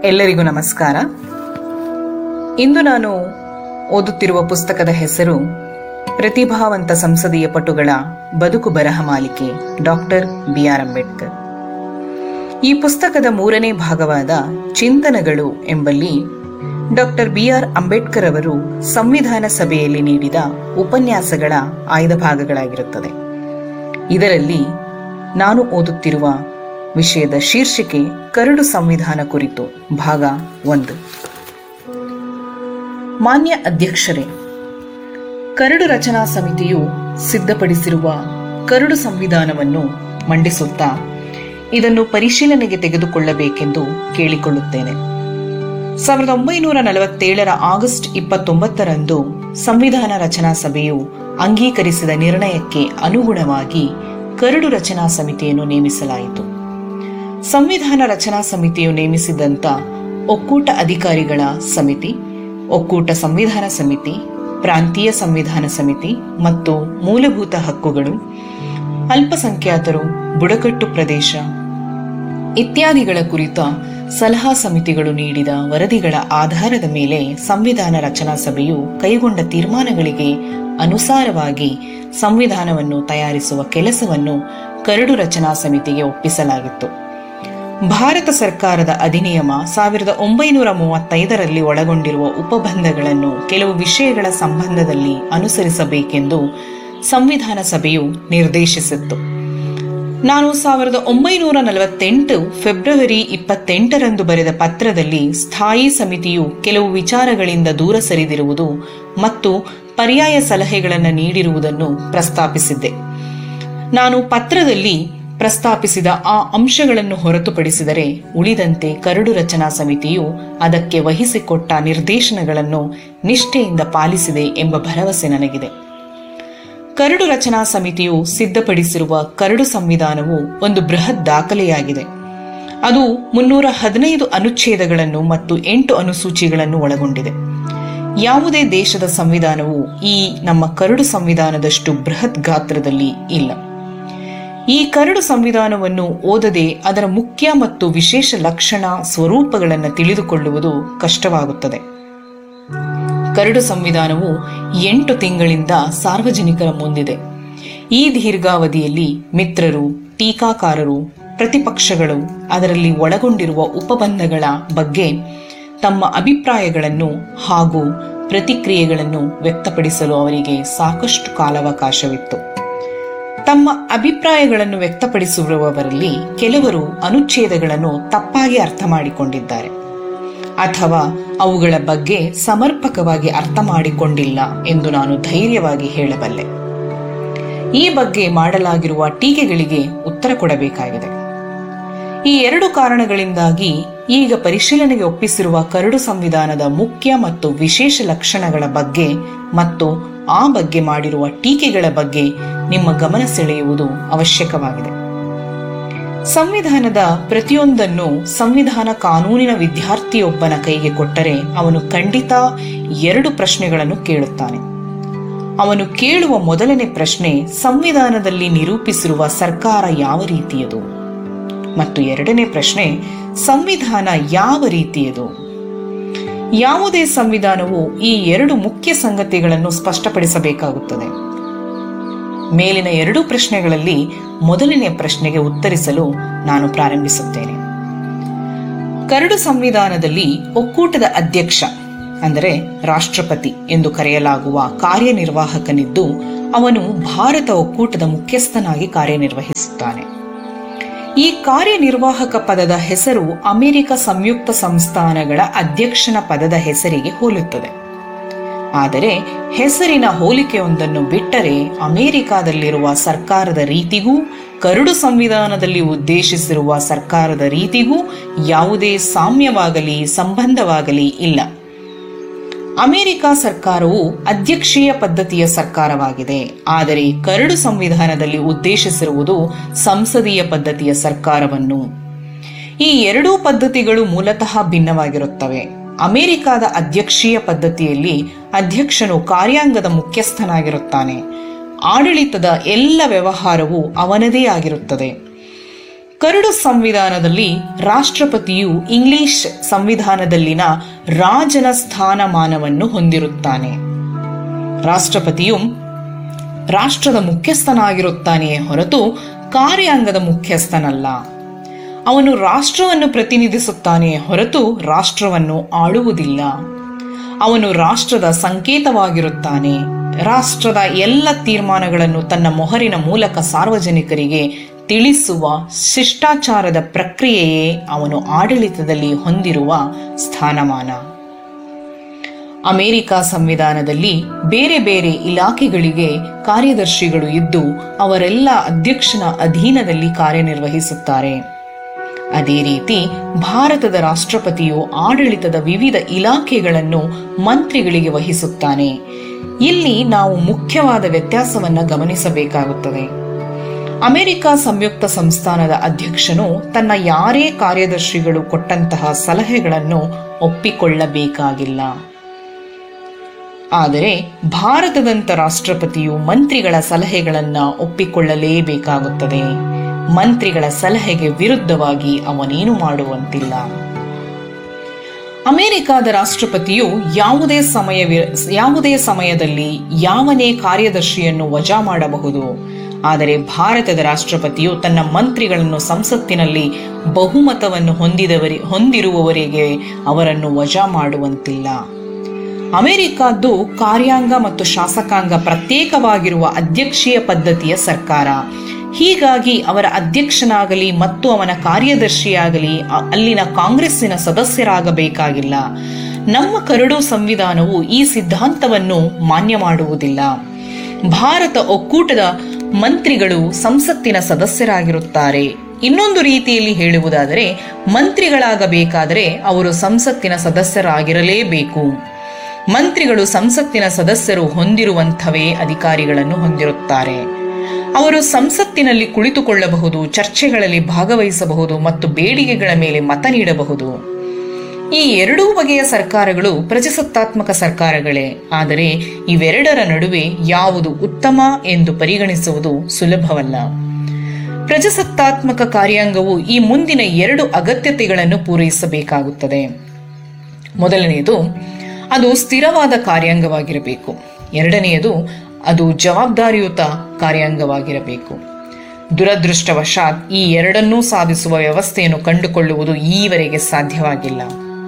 ಎಲ್ಲರಿಗೂ ನಮಸ್ಕಾರ ಇಂದು ನಾನು ಓದುತ್ತಿರುವ ಪುಸ್ತಕದ ಹೆಸರು ಪ್ರತಿಭಾವಂತ ಸಂಸದೀಯ ಪಟುಗಳ ಬದುಕು ಬರಹ ಮಾಲಿಕೆ ಡಾಕ್ಟರ್ ಬಿಆರ್ ಅಂಬೇಡ್ಕರ್ ಈ ಪುಸ್ತಕದ ಮೂರನೇ ಭಾಗವಾದ ಚಿಂತನಗಳು ಎಂಬಲ್ಲಿ ಡಾಕ್ಟರ್ ಬಿಆರ್ ಅಂಬೇಡ್ಕರ್ ಅವರು ಸಂವಿಧಾನ ಸಭೆಯಲ್ಲಿ ನೀಡಿದ ಉಪನ್ಯಾಸಗಳ ಆಯ್ದ ಭಾಗಗಳಾಗಿರುತ್ತದೆ ಇದರಲ್ಲಿ ನಾನು ಓದುತ್ತಿರುವ ವಿಷಯದ ಶೀರ್ಷಿಕೆ ಕರಡು ಸಂವಿಧಾನ ಕುರಿತು ಭಾಗ ಒಂದು ಮಾನ್ಯ ಅಧ್ಯಕ್ಷರೇ ಕರಡು ರಚನಾ ಸಮಿತಿಯು ಸಿದ್ಧಪಡಿಸಿರುವ ಕರಡು ಸಂವಿಧಾನವನ್ನು ಮಂಡಿಸುತ್ತಾ ಇದನ್ನು ಪರಿಶೀಲನೆಗೆ ತೆಗೆದುಕೊಳ್ಳಬೇಕೆಂದು ಕೇಳಿಕೊಳ್ಳುತ್ತೇನೆ ಸಾವಿರದ ಒಂಬೈನೂರ ನಲವತ್ತೇಳರ ಆಗಸ್ಟ್ ಇಪ್ಪತ್ತೊಂಬತ್ತರಂದು ಸಂವಿಧಾನ ರಚನಾ ಸಭೆಯು ಅಂಗೀಕರಿಸಿದ ನಿರ್ಣಯಕ್ಕೆ ಅನುಗುಣವಾಗಿ ಕರಡು ರಚನಾ ಸಮಿತಿಯನ್ನು ನೇಮಿಸಲಾಯಿತು ಸಂವಿಧಾನ ರಚನಾ ಸಮಿತಿಯು ನೇಮಿಸಿದಂತ ಒಕ್ಕೂಟ ಅಧಿಕಾರಿಗಳ ಸಮಿತಿ ಒಕ್ಕೂಟ ಸಂವಿಧಾನ ಸಮಿತಿ ಪ್ರಾಂತೀಯ ಸಂವಿಧಾನ ಸಮಿತಿ ಮತ್ತು ಮೂಲಭೂತ ಹಕ್ಕುಗಳು ಅಲ್ಪಸಂಖ್ಯಾತರು ಬುಡಕಟ್ಟು ಪ್ರದೇಶ ಇತ್ಯಾದಿಗಳ ಕುರಿತ ಸಲಹಾ ಸಮಿತಿಗಳು ನೀಡಿದ ವರದಿಗಳ ಆಧಾರದ ಮೇಲೆ ಸಂವಿಧಾನ ರಚನಾ ಸಭೆಯು ಕೈಗೊಂಡ ತೀರ್ಮಾನಗಳಿಗೆ ಅನುಸಾರವಾಗಿ ಸಂವಿಧಾನವನ್ನು ತಯಾರಿಸುವ ಕೆಲಸವನ್ನು ಕರಡು ರಚನಾ ಸಮಿತಿಗೆ ಒಪ್ಪಿಸಲಾಗಿತ್ತು ಭಾರತ ಸರ್ಕಾರದ ಅಧಿನಿಯಮ ಸಾವಿರದ ಒಂಬೈನೂರ ಮೂವತ್ತೈದರಲ್ಲಿ ಒಳಗೊಂಡಿರುವ ಉಪಬಂಧಗಳನ್ನು ಕೆಲವು ವಿಷಯಗಳ ಸಂಬಂಧದಲ್ಲಿ ಅನುಸರಿಸಬೇಕೆಂದು ಸಂವಿಧಾನ ಸಭೆಯು ನಿರ್ದೇಶಿಸಿತ್ತು ನಾನು ಸಾವಿರದ ಒಂಬೈನೂರ ನಲವತ್ತೆಂಟು ಫೆಬ್ರವರಿ ಇಪ್ಪತ್ತೆಂಟರಂದು ಬರೆದ ಪತ್ರದಲ್ಲಿ ಸ್ಥಾಯಿ ಸಮಿತಿಯು ಕೆಲವು ವಿಚಾರಗಳಿಂದ ದೂರ ಸರಿದಿರುವುದು ಮತ್ತು ಪರ್ಯಾಯ ಸಲಹೆಗಳನ್ನು ನೀಡಿರುವುದನ್ನು ಪ್ರಸ್ತಾಪಿಸಿದ್ದೆ ನಾನು ಪತ್ರದಲ್ಲಿ ಪ್ರಸ್ತಾಪಿಸಿದ ಆ ಅಂಶಗಳನ್ನು ಹೊರತುಪಡಿಸಿದರೆ ಉಳಿದಂತೆ ಕರಡು ರಚನಾ ಸಮಿತಿಯು ಅದಕ್ಕೆ ವಹಿಸಿಕೊಟ್ಟ ನಿರ್ದೇಶನಗಳನ್ನು ನಿಷ್ಠೆಯಿಂದ ಪಾಲಿಸಿದೆ ಎಂಬ ಭರವಸೆ ನನಗಿದೆ ಕರಡು ರಚನಾ ಸಮಿತಿಯು ಸಿದ್ಧಪಡಿಸಿರುವ ಕರಡು ಸಂವಿಧಾನವು ಒಂದು ಬೃಹತ್ ದಾಖಲೆಯಾಗಿದೆ ಅದು ಮುನ್ನೂರ ಹದಿನೈದು ಅನುಚ್ಛೇದಗಳನ್ನು ಮತ್ತು ಎಂಟು ಅನುಸೂಚಿಗಳನ್ನು ಒಳಗೊಂಡಿದೆ ಯಾವುದೇ ದೇಶದ ಸಂವಿಧಾನವು ಈ ನಮ್ಮ ಕರಡು ಸಂವಿಧಾನದಷ್ಟು ಬೃಹತ್ ಗಾತ್ರದಲ್ಲಿ ಇಲ್ಲ ಈ ಕರಡು ಸಂವಿಧಾನವನ್ನು ಓದದೆ ಅದರ ಮುಖ್ಯ ಮತ್ತು ವಿಶೇಷ ಲಕ್ಷಣ ಸ್ವರೂಪಗಳನ್ನು ತಿಳಿದುಕೊಳ್ಳುವುದು ಕಷ್ಟವಾಗುತ್ತದೆ ಕರಡು ಸಂವಿಧಾನವು ಎಂಟು ತಿಂಗಳಿಂದ ಸಾರ್ವಜನಿಕರ ಮುಂದಿದೆ ಈ ದೀರ್ಘಾವಧಿಯಲ್ಲಿ ಮಿತ್ರರು ಟೀಕಾಕಾರರು ಪ್ರತಿಪಕ್ಷಗಳು ಅದರಲ್ಲಿ ಒಳಗೊಂಡಿರುವ ಉಪಬಂಧಗಳ ಬಗ್ಗೆ ತಮ್ಮ ಅಭಿಪ್ರಾಯಗಳನ್ನು ಹಾಗೂ ಪ್ರತಿಕ್ರಿಯೆಗಳನ್ನು ವ್ಯಕ್ತಪಡಿಸಲು ಅವರಿಗೆ ಸಾಕಷ್ಟು ಕಾಲಾವಕಾಶವಿತ್ತು ತಮ್ಮ ಅಭಿಪ್ರಾಯಗಳನ್ನು ವ್ಯಕ್ತಪಡಿಸುವವರಲ್ಲಿ ಕೆಲವರು ಅನುಚ್ಛೇದಗಳನ್ನು ತಪ್ಪಾಗಿ ಅರ್ಥ ಮಾಡಿಕೊಂಡಿದ್ದಾರೆ ಅಥವಾ ಅವುಗಳ ಬಗ್ಗೆ ಸಮರ್ಪಕವಾಗಿ ಅರ್ಥ ಮಾಡಿಕೊಂಡಿಲ್ಲ ಎಂದು ನಾನು ಧೈರ್ಯವಾಗಿ ಹೇಳಬಲ್ಲೆ ಈ ಬಗ್ಗೆ ಮಾಡಲಾಗಿರುವ ಟೀಕೆಗಳಿಗೆ ಉತ್ತರ ಕೊಡಬೇಕಾಗಿದೆ ಈ ಎರಡು ಕಾರಣಗಳಿಂದಾಗಿ ಈಗ ಪರಿಶೀಲನೆಗೆ ಒಪ್ಪಿಸಿರುವ ಕರಡು ಸಂವಿಧಾನದ ಮುಖ್ಯ ಮತ್ತು ವಿಶೇಷ ಲಕ್ಷಣಗಳ ಬಗ್ಗೆ ಮತ್ತು ಆ ಬಗ್ಗೆ ಮಾಡಿರುವ ಟೀಕೆಗಳ ಬಗ್ಗೆ ನಿಮ್ಮ ಗಮನ ಸೆಳೆಯುವುದು ಅವಶ್ಯಕವಾಗಿದೆ ಸಂವಿಧಾನದ ಪ್ರತಿಯೊಂದನ್ನು ಸಂವಿಧಾನ ಕಾನೂನಿನ ವಿದ್ಯಾರ್ಥಿಯೊಬ್ಬನ ಕೈಗೆ ಕೊಟ್ಟರೆ ಅವನು ಖಂಡಿತ ಎರಡು ಪ್ರಶ್ನೆಗಳನ್ನು ಕೇಳುತ್ತಾನೆ ಅವನು ಕೇಳುವ ಮೊದಲನೇ ಪ್ರಶ್ನೆ ಸಂವಿಧಾನದಲ್ಲಿ ನಿರೂಪಿಸಿರುವ ಸರ್ಕಾರ ಯಾವ ರೀತಿಯದು ಮತ್ತು ಎರಡನೇ ಪ್ರಶ್ನೆ ಸಂವಿಧಾನ ಯಾವ ರೀತಿಯದು ಯಾವುದೇ ಸಂವಿಧಾನವು ಈ ಎರಡು ಮುಖ್ಯ ಸಂಗತಿಗಳನ್ನು ಸ್ಪಷ್ಟಪಡಿಸಬೇಕಾಗುತ್ತದೆ ಮೇಲಿನ ಎರಡೂ ಪ್ರಶ್ನೆಗಳಲ್ಲಿ ಮೊದಲನೆಯ ಪ್ರಶ್ನೆಗೆ ಉತ್ತರಿಸಲು ನಾನು ಪ್ರಾರಂಭಿಸುತ್ತೇನೆ ಕರಡು ಸಂವಿಧಾನದಲ್ಲಿ ಒಕ್ಕೂಟದ ಅಧ್ಯಕ್ಷ ಅಂದರೆ ರಾಷ್ಟ್ರಪತಿ ಎಂದು ಕರೆಯಲಾಗುವ ಕಾರ್ಯನಿರ್ವಾಹಕನಿದ್ದು ಅವನು ಭಾರತ ಒಕ್ಕೂಟದ ಮುಖ್ಯಸ್ಥನಾಗಿ ಕಾರ್ಯನಿರ್ವಹಿಸುತ್ತಾನೆ ಈ ಕಾರ್ಯನಿರ್ವಾಹಕ ಪದದ ಹೆಸರು ಅಮೆರಿಕ ಸಂಯುಕ್ತ ಸಂಸ್ಥಾನಗಳ ಅಧ್ಯಕ್ಷನ ಪದದ ಹೆಸರಿಗೆ ಹೋಲುತ್ತದೆ ಆದರೆ ಹೆಸರಿನ ಹೋಲಿಕೆಯೊಂದನ್ನು ಬಿಟ್ಟರೆ ಅಮೆರಿಕಾದಲ್ಲಿರುವ ಸರ್ಕಾರದ ರೀತಿಗೂ ಕರಡು ಸಂವಿಧಾನದಲ್ಲಿ ಉದ್ದೇಶಿಸಿರುವ ಸರ್ಕಾರದ ರೀತಿಗೂ ಯಾವುದೇ ಸಾಮ್ಯವಾಗಲಿ ಸಂಬಂಧವಾಗಲಿ ಇಲ್ಲ ಅಮೆರಿಕ ಸರ್ಕಾರವು ಅಧ್ಯಕ್ಷೀಯ ಪದ್ಧತಿಯ ಸರ್ಕಾರವಾಗಿದೆ ಆದರೆ ಕರಡು ಸಂವಿಧಾನದಲ್ಲಿ ಉದ್ದೇಶಿಸಿರುವುದು ಸಂಸದೀಯ ಪದ್ಧತಿಯ ಸರ್ಕಾರವನ್ನು ಈ ಎರಡೂ ಪದ್ಧತಿಗಳು ಮೂಲತಃ ಭಿನ್ನವಾಗಿರುತ್ತವೆ ಅಮೆರಿಕದ ಅಧ್ಯಕ್ಷೀಯ ಪದ್ಧತಿಯಲ್ಲಿ ಅಧ್ಯಕ್ಷನು ಕಾರ್ಯಾಂಗದ ಮುಖ್ಯಸ್ಥನಾಗಿರುತ್ತಾನೆ ಆಡಳಿತದ ಎಲ್ಲ ವ್ಯವಹಾರವು ಅವನದೇ ಆಗಿರುತ್ತದೆ ಕರಡು ಸಂವಿಧಾನದಲ್ಲಿ ರಾಷ್ಟ್ರಪತಿಯು ಇಂಗ್ಲಿಷ್ ಸಂವಿಧಾನದಲ್ಲಿನ ರಾಜನ ಸ್ಥಾನಮಾನವನ್ನು ಹೊಂದಿರುತ್ತಾನೆ ರಾಷ್ಟ್ರಪತಿಯು ರಾಷ್ಟ್ರದ ಮುಖ್ಯಸ್ಥನಾಗಿರುತ್ತಾನೆಯೇ ಹೊರತು ಕಾರ್ಯಾಂಗದ ಮುಖ್ಯಸ್ಥನಲ್ಲ ಅವನು ರಾಷ್ಟ್ರವನ್ನು ಪ್ರತಿನಿಧಿಸುತ್ತಾನೆಯೇ ಹೊರತು ರಾಷ್ಟ್ರವನ್ನು ಆಳುವುದಿಲ್ಲ ಅವನು ರಾಷ್ಟ್ರದ ಸಂಕೇತವಾಗಿರುತ್ತಾನೆ ರಾಷ್ಟ್ರದ ಎಲ್ಲ ತೀರ್ಮಾನಗಳನ್ನು ತನ್ನ ಮೊಹರಿನ ಮೂಲಕ ಸಾರ್ವಜನಿಕರಿಗೆ ತಿಳಿಸುವ ಶಿಷ್ಟಾಚಾರದ ಪ್ರಕ್ರಿಯೆಯೇ ಅವನು ಆಡಳಿತದಲ್ಲಿ ಹೊಂದಿರುವ ಸ್ಥಾನಮಾನ ಅಮೆರಿಕ ಸಂವಿಧಾನದಲ್ಲಿ ಬೇರೆ ಬೇರೆ ಇಲಾಖೆಗಳಿಗೆ ಕಾರ್ಯದರ್ಶಿಗಳು ಇದ್ದು ಅವರೆಲ್ಲ ಅಧ್ಯಕ್ಷನ ಅಧೀನದಲ್ಲಿ ಕಾರ್ಯನಿರ್ವಹಿಸುತ್ತಾರೆ ಅದೇ ರೀತಿ ಭಾರತದ ರಾಷ್ಟ್ರಪತಿಯು ಆಡಳಿತದ ವಿವಿಧ ಇಲಾಖೆಗಳನ್ನು ಮಂತ್ರಿಗಳಿಗೆ ವಹಿಸುತ್ತಾನೆ ಇಲ್ಲಿ ನಾವು ಮುಖ್ಯವಾದ ವ್ಯತ್ಯಾಸವನ್ನ ಗಮನಿಸಬೇಕಾಗುತ್ತದೆ ಅಮೆರಿಕ ಸಂಯುಕ್ತ ಸಂಸ್ಥಾನದ ಅಧ್ಯಕ್ಷನು ತನ್ನ ಯಾರೇ ಕಾರ್ಯದರ್ಶಿಗಳು ಕೊಟ್ಟಂತಹ ಸಲಹೆಗಳನ್ನು ಒಪ್ಪಿಕೊಳ್ಳಬೇಕಾಗಿಲ್ಲ ಆದರೆ ಭಾರತದಂತ ರಾಷ್ಟ್ರಪತಿಯು ಮಂತ್ರಿಗಳ ಸಲಹೆಗಳನ್ನ ಒಪ್ಪಿಕೊಳ್ಳಲೇಬೇಕಾಗುತ್ತದೆ ಮಂತ್ರಿಗಳ ಸಲಹೆಗೆ ವಿರುದ್ಧವಾಗಿ ಅವನೇನು ಮಾಡುವಂತಿಲ್ಲ ಅಮೆರಿಕಾದ ರಾಷ್ಟ್ರಪತಿಯು ಯಾವುದೇ ಸಮಯ ಯಾವುದೇ ಸಮಯದಲ್ಲಿ ಯಾವನೇ ಕಾರ್ಯದರ್ಶಿಯನ್ನು ವಜಾ ಮಾಡಬಹುದು ಆದರೆ ಭಾರತದ ರಾಷ್ಟ್ರಪತಿಯು ತನ್ನ ಮಂತ್ರಿಗಳನ್ನು ಸಂಸತ್ತಿನಲ್ಲಿ ಬಹುಮತವನ್ನು ಹೊಂದಿದವರಿ ಹೊಂದಿರುವವರಿಗೆ ಅವರನ್ನು ವಜಾ ಮಾಡುವಂತಿಲ್ಲ ಅಮೆರಿಕದ್ದು ಕಾರ್ಯಾಂಗ ಮತ್ತು ಶಾಸಕಾಂಗ ಪ್ರತ್ಯೇಕವಾಗಿರುವ ಅಧ್ಯಕ್ಷೀಯ ಪದ್ಧತಿಯ ಸರ್ಕಾರ ಹೀಗಾಗಿ ಅವರ ಅಧ್ಯಕ್ಷನಾಗಲಿ ಮತ್ತು ಅವನ ಕಾರ್ಯದರ್ಶಿಯಾಗಲಿ ಅ- ಅಲ್ಲಿನ ಕಾಂಗ್ರೆಸ್ಸಿನ ಸದಸ್ಯರಾಗಬೇಕಾಗಿಲ್ಲ ನಮ್ಮ ಕರಡು ಸಂವಿಧಾನವು ಈ ಸಿದ್ಧಾಂತವನ್ನು ಮಾನ್ಯ ಮಾಡುವುದಿಲ್ಲ ಭಾರತ ಒಕ್ಕೂಟದ ಮಂತ್ರಿಗಳು ಸಂಸತ್ತಿನ ಸದಸ್ಯರಾಗಿರುತ್ತಾರೆ ಇನ್ನೊಂದು ರೀತಿಯಲ್ಲಿ ಹೇಳುವುದಾದರೆ ಮಂತ್ರಿಗಳಾಗಬೇಕಾದರೆ ಅವರು ಸಂಸತ್ತಿನ ಸದಸ್ಯರಾಗಿರಲೇಬೇಕು ಮಂತ್ರಿಗಳು ಸಂಸತ್ತಿನ ಸದಸ್ಯರು ಹೊಂದಿರುವಂಥವೇ ಅಧಿಕಾರಿಗಳನ್ನು ಹೊಂದಿರುತ್ತಾರೆ ಅವರು ಸಂಸತ್ತಿನಲ್ಲಿ ಕುಳಿತುಕೊಳ್ಳಬಹುದು ಚರ್ಚೆಗಳಲ್ಲಿ ಭಾಗವಹಿಸಬಹುದು ಮತ್ತು ಬೇಡಿಕೆಗಳ ಮೇಲೆ ಮತ ನೀಡಬಹುದು ಈ ಎರಡೂ ಬಗೆಯ ಸರ್ಕಾರಗಳು ಪ್ರಜಾಸತ್ತಾತ್ಮಕ ಸರ್ಕಾರಗಳೇ ಆದರೆ ಇವೆರಡರ ನಡುವೆ ಯಾವುದು ಉತ್ತಮ ಎಂದು ಪರಿಗಣಿಸುವುದು ಸುಲಭವಲ್ಲ ಪ್ರಜಾಸತ್ತಾತ್ಮಕ ಕಾರ್ಯಾಂಗವು ಈ ಮುಂದಿನ ಎರಡು ಅಗತ್ಯತೆಗಳನ್ನು ಪೂರೈಸಬೇಕಾಗುತ್ತದೆ ಮೊದಲನೆಯದು ಅದು ಸ್ಥಿರವಾದ ಕಾರ್ಯಾಂಗವಾಗಿರಬೇಕು ಎರಡನೆಯದು ಅದು ಜವಾಬ್ದಾರಿಯುತ ಕಾರ್ಯಾಂಗವಾಗಿರಬೇಕು ದುರದೃಷ್ಟವಶಾತ್ ಈ ಎರಡನ್ನೂ ಸಾಧಿಸುವ ವ್ಯವಸ್ಥೆಯನ್ನು ಕಂಡುಕೊಳ್ಳುವುದು ಈವರೆಗೆ ಸಾಧ್ಯವಾಗಿಲ್ಲ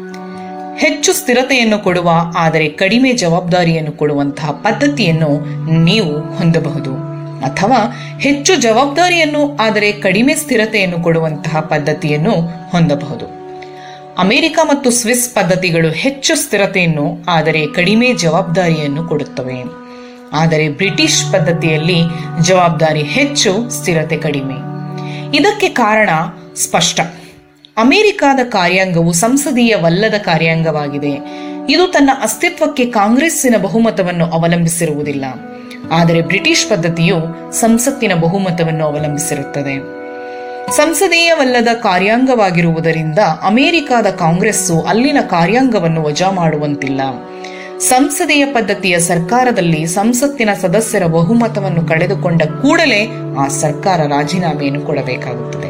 ಹೆಚ್ಚು ಸ್ಥಿರತೆಯನ್ನು ಕೊಡುವ ಆದರೆ ಕಡಿಮೆ ಜವಾಬ್ದಾರಿಯನ್ನು ಕೊಡುವಂತಹ ಪದ್ಧತಿಯನ್ನು ನೀವು ಹೊಂದಬಹುದು ಅಥವಾ ಹೆಚ್ಚು ಜವಾಬ್ದಾರಿಯನ್ನು ಆದರೆ ಕಡಿಮೆ ಸ್ಥಿರತೆಯನ್ನು ಕೊಡುವಂತಹ ಪದ್ಧತಿಯನ್ನು ಹೊಂದಬಹುದು ಅಮೆರಿಕ ಮತ್ತು ಸ್ವಿಸ್ ಪದ್ಧತಿಗಳು ಹೆಚ್ಚು ಸ್ಥಿರತೆಯನ್ನು ಆದರೆ ಕಡಿಮೆ ಜವಾಬ್ದಾರಿಯನ್ನು ಕೊಡುತ್ತವೆ ಆದರೆ ಬ್ರಿಟಿಷ್ ಪದ್ಧತಿಯಲ್ಲಿ ಜವಾಬ್ದಾರಿ ಹೆಚ್ಚು ಸ್ಥಿರತೆ ಕಡಿಮೆ ಇದಕ್ಕೆ ಕಾರಣ ಸ್ಪಷ್ಟ ಅಮೆರಿಕಾದ ಕಾರ್ಯಾಂಗವು ಸಂಸದೀಯವಲ್ಲದ ಕಾರ್ಯಾಂಗವಾಗಿದೆ ಇದು ತನ್ನ ಅಸ್ತಿತ್ವಕ್ಕೆ ಕಾಂಗ್ರೆಸ್ಸಿನ ಬಹುಮತವನ್ನು ಅವಲಂಬಿಸಿರುವುದಿಲ್ಲ ಆದರೆ ಬ್ರಿಟಿಷ್ ಪದ್ಧತಿಯು ಸಂಸತ್ತಿನ ಬಹುಮತವನ್ನು ಅವಲಂಬಿಸಿರುತ್ತದೆ ಸಂಸದೀಯವಲ್ಲದ ಕಾರ್ಯಾಂಗವಾಗಿರುವುದರಿಂದ ಅಮೆರಿಕಾದ ಕಾಂಗ್ರೆಸ್ಸು ಅಲ್ಲಿನ ಕಾರ್ಯಾಂಗವನ್ನು ವಜಾ ಮಾಡುವಂತಿಲ್ಲ ಸಂಸದೀಯ ಪದ್ಧತಿಯ ಸರ್ಕಾರದಲ್ಲಿ ಸಂಸತ್ತಿನ ಸದಸ್ಯರ ಬಹುಮತವನ್ನು ಕಳೆದುಕೊಂಡ ಕೂಡಲೇ ಆ ಸರ್ಕಾರ ರಾಜೀನಾಮೆಯನ್ನು ಕೊಡಬೇಕಾಗುತ್ತದೆ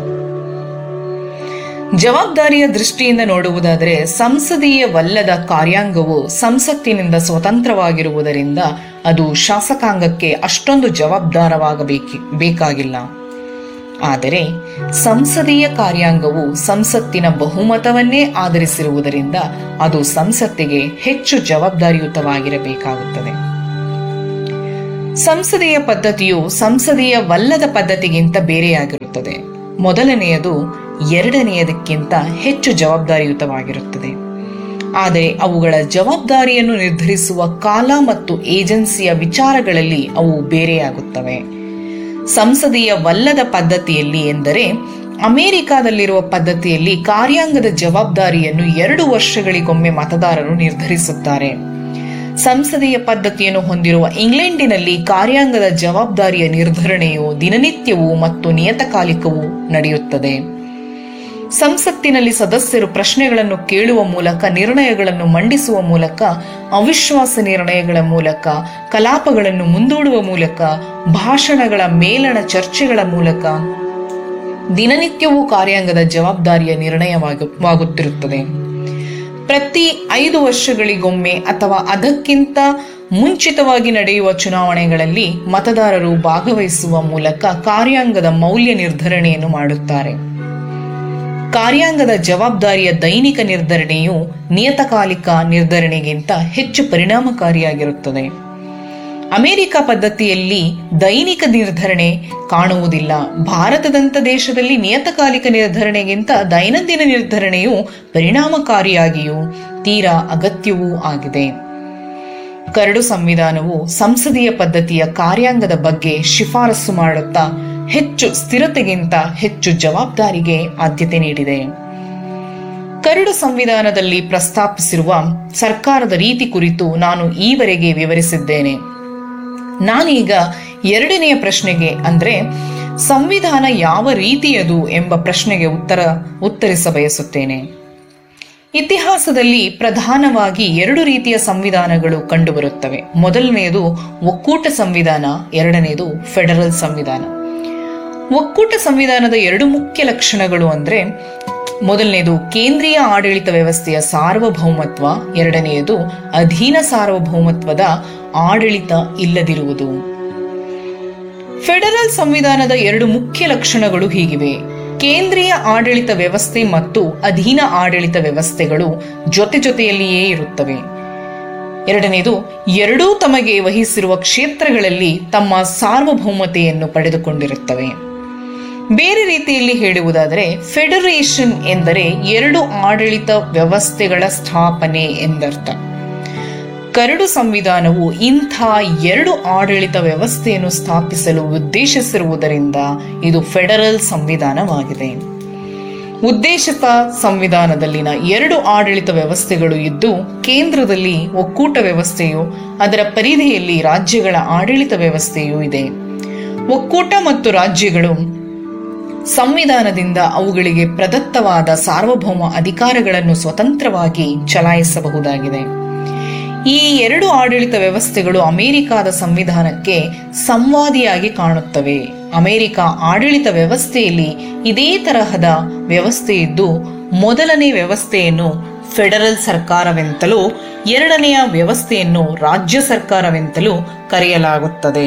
ಜವಾಬ್ದಾರಿಯ ದೃಷ್ಟಿಯಿಂದ ನೋಡುವುದಾದರೆ ಸಂಸದೀಯವಲ್ಲದ ಕಾರ್ಯಾಂಗವು ಸಂಸತ್ತಿನಿಂದ ಸ್ವತಂತ್ರವಾಗಿರುವುದರಿಂದ ಅದು ಶಾಸಕಾಂಗಕ್ಕೆ ಅಷ್ಟೊಂದು ಜವಾಬ್ದಾರವಾಗಬೇಕಿ ಬೇಕಾಗಿಲ್ಲ ಆದರೆ ಸಂಸದೀಯ ಕಾರ್ಯಾಂಗವು ಸಂಸತ್ತಿನ ಬಹುಮತವನ್ನೇ ಆಧರಿಸಿರುವುದರಿಂದ ಅದು ಸಂಸತ್ತಿಗೆ ಹೆಚ್ಚು ಜವಾಬ್ದಾರಿಯುತವಾಗಿರಬೇಕಾಗುತ್ತದೆ ಸಂಸದೀಯ ಪದ್ಧತಿಯು ಸಂಸದೀಯವಲ್ಲದ ಪದ್ಧತಿಗಿಂತ ಬೇರೆಯಾಗಿರುತ್ತದೆ ಮೊದಲನೆಯದು ಎರಡನೆಯದಕ್ಕಿಂತ ಹೆಚ್ಚು ಜವಾಬ್ದಾರಿಯುತವಾಗಿರುತ್ತದೆ ಆದರೆ ಅವುಗಳ ಜವಾಬ್ದಾರಿಯನ್ನು ನಿರ್ಧರಿಸುವ ಕಾಲ ಮತ್ತು ಏಜೆನ್ಸಿಯ ವಿಚಾರಗಳಲ್ಲಿ ಅವು ಬೇರೆಯಾಗುತ್ತವೆ ಸಂಸದೀಯವಲ್ಲದ ಪದ್ಧತಿಯಲ್ಲಿ ಎಂದರೆ ಅಮೆರಿಕಾದಲ್ಲಿರುವ ಪದ್ಧತಿಯಲ್ಲಿ ಕಾರ್ಯಾಂಗದ ಜವಾಬ್ದಾರಿಯನ್ನು ಎರಡು ವರ್ಷಗಳಿಗೊಮ್ಮೆ ಮತದಾರರು ನಿರ್ಧರಿಸುತ್ತಾರೆ ಸಂಸದೀಯ ಪದ್ಧತಿಯನ್ನು ಹೊಂದಿರುವ ಇಂಗ್ಲೆಂಡಿನಲ್ಲಿ ಕಾರ್ಯಾಂಗದ ಜವಾಬ್ದಾರಿಯ ನಿರ್ಧರಣೆಯು ದಿನನಿತ್ಯವೂ ಮತ್ತು ನಿಯತಕಾಲಿಕವೂ ನಡೆಯುತ್ತದೆ ಸಂಸತ್ತಿನಲ್ಲಿ ಸದಸ್ಯರು ಪ್ರಶ್ನೆಗಳನ್ನು ಕೇಳುವ ಮೂಲಕ ನಿರ್ಣಯಗಳನ್ನು ಮಂಡಿಸುವ ಮೂಲಕ ಅವಿಶ್ವಾಸ ನಿರ್ಣಯಗಳ ಮೂಲಕ ಕಲಾಪಗಳನ್ನು ಮುಂದೂಡುವ ಮೂಲಕ ಭಾಷಣಗಳ ಮೇಲಣ ಚರ್ಚೆಗಳ ಮೂಲಕ ದಿನನಿತ್ಯವೂ ಕಾರ್ಯಾಂಗದ ಜವಾಬ್ದಾರಿಯ ನಿರ್ಣಯವಾಗುತ್ತಿರುತ್ತದೆ ಪ್ರತಿ ಐದು ವರ್ಷಗಳಿಗೊಮ್ಮೆ ಅಥವಾ ಅದಕ್ಕಿಂತ ಮುಂಚಿತವಾಗಿ ನಡೆಯುವ ಚುನಾವಣೆಗಳಲ್ಲಿ ಮತದಾರರು ಭಾಗವಹಿಸುವ ಮೂಲಕ ಕಾರ್ಯಾಂಗದ ಮೌಲ್ಯ ನಿರ್ಧರಣೆಯನ್ನು ಮಾಡುತ್ತಾರೆ ಕಾರ್ಯಾಂಗದ ಜವಾಬ್ದಾರಿಯ ದೈನಿಕ ನಿರ್ಧರಣೆಯು ನಿಯತಕಾಲಿಕ ನಿರ್ಧರಣೆಗಿಂತ ಹೆಚ್ಚು ಪರಿಣಾಮಕಾರಿಯಾಗಿರುತ್ತದೆ ಅಮೆರಿಕ ಪದ್ಧತಿಯಲ್ಲಿ ದೈನಿಕ ನಿರ್ಧರಣೆ ಕಾಣುವುದಿಲ್ಲ ಭಾರತದಂಥ ದೇಶದಲ್ಲಿ ನಿಯತಕಾಲಿಕ ನಿರ್ಧರಣೆಗಿಂತ ದೈನಂದಿನ ನಿರ್ಧರಣೆಯು ಪರಿಣಾಮಕಾರಿಯಾಗಿಯೂ ತೀರಾ ಅಗತ್ಯವೂ ಆಗಿದೆ ಕರಡು ಸಂವಿಧಾನವು ಸಂಸದೀಯ ಪದ್ಧತಿಯ ಕಾರ್ಯಾಂಗದ ಬಗ್ಗೆ ಶಿಫಾರಸು ಮಾಡುತ್ತಾ ಹೆಚ್ಚು ಸ್ಥಿರತೆಗಿಂತ ಹೆಚ್ಚು ಜವಾಬ್ದಾರಿಗೆ ಆದ್ಯತೆ ನೀಡಿದೆ ಕರಡು ಸಂವಿಧಾನದಲ್ಲಿ ಪ್ರಸ್ತಾಪಿಸಿರುವ ಸರ್ಕಾರದ ರೀತಿ ಕುರಿತು ನಾನು ಈವರೆಗೆ ವಿವರಿಸಿದ್ದೇನೆ ನಾನೀಗ ಎರಡನೆಯ ಪ್ರಶ್ನೆಗೆ ಅಂದ್ರೆ ಸಂವಿಧಾನ ಯಾವ ರೀತಿಯದು ಎಂಬ ಪ್ರಶ್ನೆಗೆ ಉತ್ತರ ಉತ್ತರಿಸ ಬಯಸುತ್ತೇನೆ ಇತಿಹಾಸದಲ್ಲಿ ಪ್ರಧಾನವಾಗಿ ಎರಡು ರೀತಿಯ ಸಂವಿಧಾನಗಳು ಕಂಡುಬರುತ್ತವೆ ಮೊದಲನೆಯದು ಒಕ್ಕೂಟ ಸಂವಿಧಾನ ಎರಡನೆಯದು ಫೆಡರಲ್ ಸಂವಿಧಾನ ಒಕ್ಕೂಟ ಸಂವಿಧಾನದ ಎರಡು ಮುಖ್ಯ ಲಕ್ಷಣಗಳು ಅಂದ್ರೆ ಮೊದಲನೆಯದು ಕೇಂದ್ರೀಯ ಆಡಳಿತ ವ್ಯವಸ್ಥೆಯ ಸಾರ್ವಭೌಮತ್ವ ಎರಡನೆಯದು ಅಧೀನ ಸಾರ್ವಭೌಮತ್ವದ ಆಡಳಿತ ಇಲ್ಲದಿರುವುದು ಫೆಡರಲ್ ಸಂವಿಧಾನದ ಎರಡು ಮುಖ್ಯ ಲಕ್ಷಣಗಳು ಹೀಗಿವೆ ಕೇಂದ್ರೀಯ ಆಡಳಿತ ವ್ಯವಸ್ಥೆ ಮತ್ತು ಅಧೀನ ಆಡಳಿತ ವ್ಯವಸ್ಥೆಗಳು ಜೊತೆ ಜೊತೆಯಲ್ಲಿಯೇ ಇರುತ್ತವೆ ಎರಡನೇದು ಎರಡೂ ತಮಗೆ ವಹಿಸಿರುವ ಕ್ಷೇತ್ರಗಳಲ್ಲಿ ತಮ್ಮ ಸಾರ್ವಭೌಮತೆಯನ್ನು ಪಡೆದುಕೊಂಡಿರುತ್ತವೆ ಬೇರೆ ರೀತಿಯಲ್ಲಿ ಹೇಳುವುದಾದರೆ ಫೆಡರೇಷನ್ ಎಂದರೆ ಎರಡು ಆಡಳಿತ ವ್ಯವಸ್ಥೆಗಳ ಸ್ಥಾಪನೆ ಎಂದರ್ಥ ಕರಡು ಸಂವಿಧಾನವು ಇಂಥ ಎರಡು ಆಡಳಿತ ವ್ಯವಸ್ಥೆಯನ್ನು ಸ್ಥಾಪಿಸಲು ಉದ್ದೇಶಿಸಿರುವುದರಿಂದ ಇದು ಫೆಡರಲ್ ಸಂವಿಧಾನವಾಗಿದೆ ಉದ್ದೇಶಿತ ಸಂವಿಧಾನದಲ್ಲಿನ ಎರಡು ಆಡಳಿತ ವ್ಯವಸ್ಥೆಗಳು ಇದ್ದು ಕೇಂದ್ರದಲ್ಲಿ ಒಕ್ಕೂಟ ವ್ಯವಸ್ಥೆಯು ಅದರ ಪರಿಧಿಯಲ್ಲಿ ರಾಜ್ಯಗಳ ಆಡಳಿತ ವ್ಯವಸ್ಥೆಯೂ ಇದೆ ಒಕ್ಕೂಟ ಮತ್ತು ರಾಜ್ಯಗಳು ಸಂವಿಧಾನದಿಂದ ಅವುಗಳಿಗೆ ಪ್ರದತ್ತವಾದ ಸಾರ್ವಭೌಮ ಅಧಿಕಾರಗಳನ್ನು ಸ್ವತಂತ್ರವಾಗಿ ಚಲಾಯಿಸಬಹುದಾಗಿದೆ ಈ ಎರಡು ಆಡಳಿತ ವ್ಯವಸ್ಥೆಗಳು ಅಮೆರಿಕಾದ ಸಂವಿಧಾನಕ್ಕೆ ಸಂವಾದಿಯಾಗಿ ಕಾಣುತ್ತವೆ ಅಮೆರಿಕ ಆಡಳಿತ ವ್ಯವಸ್ಥೆಯಲ್ಲಿ ಇದೇ ತರಹದ ವ್ಯವಸ್ಥೆ ಇದ್ದು ಮೊದಲನೇ ವ್ಯವಸ್ಥೆಯನ್ನು ಫೆಡರಲ್ ಸರ್ಕಾರವೆಂತಲೂ ಎರಡನೆಯ ವ್ಯವಸ್ಥೆಯನ್ನು ರಾಜ್ಯ ಸರ್ಕಾರವೆಂತಲೂ ಕರೆಯಲಾಗುತ್ತದೆ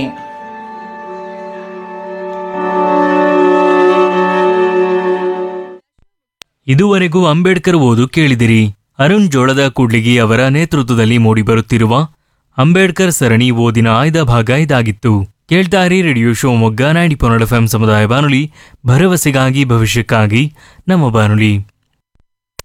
ಇದುವರೆಗೂ ಅಂಬೇಡ್ಕರ್ ಓದು ಕೇಳಿದಿರಿ ಅರುಣ್ ಜೋಳದ ಕೂಡ್ಲಿಗಿ ಅವರ ನೇತೃತ್ವದಲ್ಲಿ ಮೂಡಿಬರುತ್ತಿರುವ ಅಂಬೇಡ್ಕರ್ ಸರಣಿ ಓದಿನ ಆಯ್ದ ಭಾಗ ಇದಾಗಿತ್ತು ಕೇಳ್ತಾರಿ ರೇಡಿಯೋ ಶಿವಮೊಗ್ಗ ನೈಂಟಿ ಪೊನ್ನಡ ಎಫ್ ಸಮುದಾಯ ಬಾನುಲಿ ಭರವಸೆಗಾಗಿ ಭವಿಷ್ಯಕ್ಕಾಗಿ ನಮ್ಮ ಬಾನುಲಿ